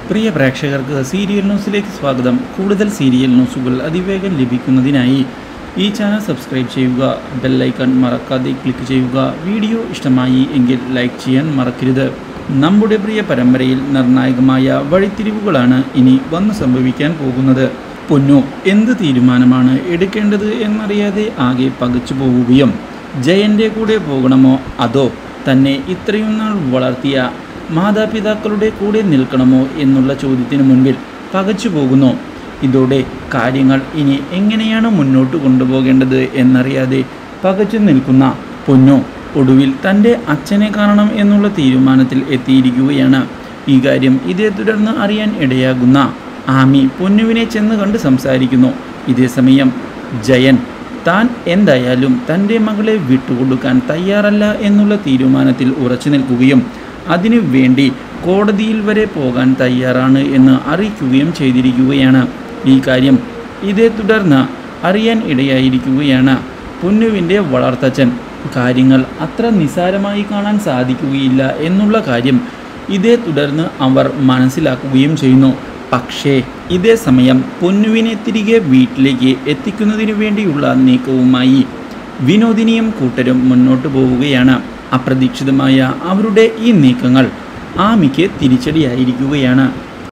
പ്രിയ പ്രേക്ഷകർക്ക് സീരിയൽ ന്യൂസിലേക്ക് സ്വാഗതം കൂടുതൽ സീരിയൽ ന്യൂസുകൾ അതിവേഗം ലഭിക്കുന്നതിനായി ഈ ചാനൽ സബ്സ്ക്രൈബ് ചെയ്യുക ബെല്ലൈക്കൺ മറക്കാതെ ക്ലിക്ക് ചെയ്യുക വീഡിയോ ഇഷ്ടമായി എങ്കിൽ ലൈക്ക് ചെയ്യാൻ മറക്കരുത് നമ്മുടെ പ്രിയ പരമ്പരയിൽ നിർണായകമായ വഴിത്തിരിവുകളാണ് ഇനി വന്നു സംഭവിക്കാൻ പോകുന്നത് പൊന്നു എന്ത് തീരുമാനമാണ് എടുക്കേണ്ടത് എന്നറിയാതെ ആകെ പകച്ചു പോവുകയും ജയൻ്റെ കൂടെ പോകണമോ അതോ തന്നെ ഇത്രയും നാൾ വളർത്തിയ മാതാപിതാക്കളുടെ കൂടെ നിൽക്കണമോ എന്നുള്ള ചോദ്യത്തിന് മുൻപിൽ പകച്ചു പോകുന്നു ഇതോടെ കാര്യങ്ങൾ ഇനി എങ്ങനെയാണ് മുന്നോട്ട് കൊണ്ടുപോകേണ്ടത് എന്നറിയാതെ പകച്ചു നിൽക്കുന്ന പൊന്നു ഒടുവിൽ തൻ്റെ അച്ഛനെ കാണണം എന്നുള്ള തീരുമാനത്തിൽ എത്തിയിരിക്കുകയാണ് ഈ കാര്യം ഇതേ തുടർന്ന് അറിയാൻ ഇടയാകുന്ന ആമി പൊന്നുവിനെ ചെന്ന് കണ്ട് സംസാരിക്കുന്നു ഇതേസമയം ജയൻ താൻ എന്തായാലും തൻ്റെ മകളെ വിട്ടുകൊടുക്കാൻ തയ്യാറല്ല എന്നുള്ള തീരുമാനത്തിൽ ഉറച്ചു നിൽക്കുകയും അതിനു വേണ്ടി കോടതിയിൽ വരെ പോകാൻ തയ്യാറാണ് എന്ന് അറിയിക്കുകയും ചെയ്തിരിക്കുകയാണ് ഈ കാര്യം ഇതേ തുടർന്ന് അറിയാൻ ഇടയായിരിക്കുകയാണ് പൊന്നുവിൻ്റെ വളർത്തച്ഛൻ കാര്യങ്ങൾ അത്ര നിസാരമായി കാണാൻ സാധിക്കുകയില്ല എന്നുള്ള കാര്യം ഇതേ തുടർന്ന് അവർ മനസ്സിലാക്കുകയും ചെയ്യുന്നു പക്ഷേ ഇതേ സമയം പൊന്നുവിനെ തിരികെ വീട്ടിലേക്ക് എത്തിക്കുന്നതിനു വേണ്ടിയുള്ള നീക്കവുമായി വിനോദിനിയും കൂട്ടരും മുന്നോട്ട് പോവുകയാണ് അപ്രതീക്ഷിതമായ അവരുടെ ഈ നീക്കങ്ങൾ ആമിക്ക് തിരിച്ചടിയായിരിക്കുകയാണ്